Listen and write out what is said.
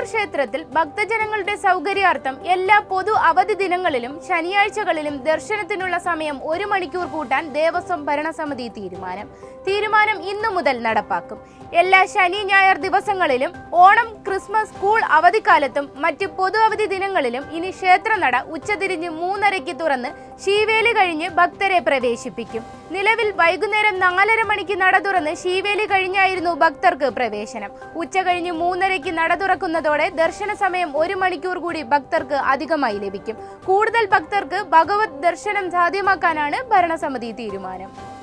ക്ഷേത്രത്തിൽ ഭക്തജനങ്ങളുടെ സൗകര്യാർത്ഥം എല്ലാ പൊതു അവധി ദിനങ്ങളിലും ശനിയാഴ്ചകളിലും ദർശനത്തിനുള്ള സമയം ഒരു മണിക്കൂർ കൂട്ടാൻ ദേവസ്വം ഭരണസമിതി തീരുമാനം തീരുമാനം ഇന്നു മുതൽ നടപ്പാക്കും എല്ലാ ശനി ഞായർ ദിവസങ്ങളിലും ഓണം ക്രിസ്മസ് സ്കൂൾ അവധിക്കാലത്തും മറ്റ് പൊതു അവധി ദിനങ്ങളിലും ഇനി ക്ഷേത്രനട ഉച്ചതിരിഞ്ഞ് മൂന്നരയ്ക്ക് തുറന്ന് ശീവേലി കഴിഞ്ഞ് ഭക്തരെ പ്രവേശിപ്പിക്കും നിലവിൽ വൈകുന്നേരം നാലര മണിക്ക് നട തുറന്ന് ശീവേലി കഴിഞ്ഞായിരുന്നു ഭക്തർക്ക് പ്രവേശനം ഉച്ച കഴിഞ്ഞ് മൂന്നരയ്ക്ക് നട തുറക്കുന്നതോടെ ദർശന സമയം ഒരു മണിക്കൂർ കൂടി ഭക്തർക്ക് അധികമായി ലഭിക്കും കൂടുതൽ ഭക്തർക്ക് ഭഗവത് ദർശനം സാധ്യമാക്കാനാണ് ഭരണസമിതി തീരുമാനം